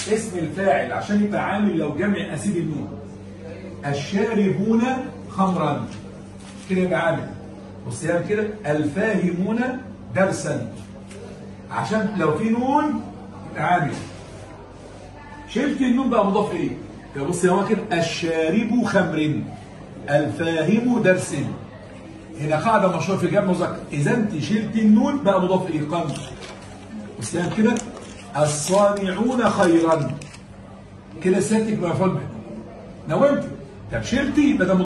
اسم الفاعل عشان يبقى عامل لو جمع اسيب النون الشاربون خمرا كده يبقى عامل بص يا كده الفاهمون درسا عشان لو في نون يبقى عامل شلت النون بقى مضاف اليه يبقى بص يا هو كده الشارب خمر الفاهم درس هنا قاعده مشهوره في الجمع المذكر اذا انت شلت النون بقى مضاف اليه قمر بص يا كده الصانعون خيرا كده سيادتك مفعول به نومت طب شلتي يبقى ده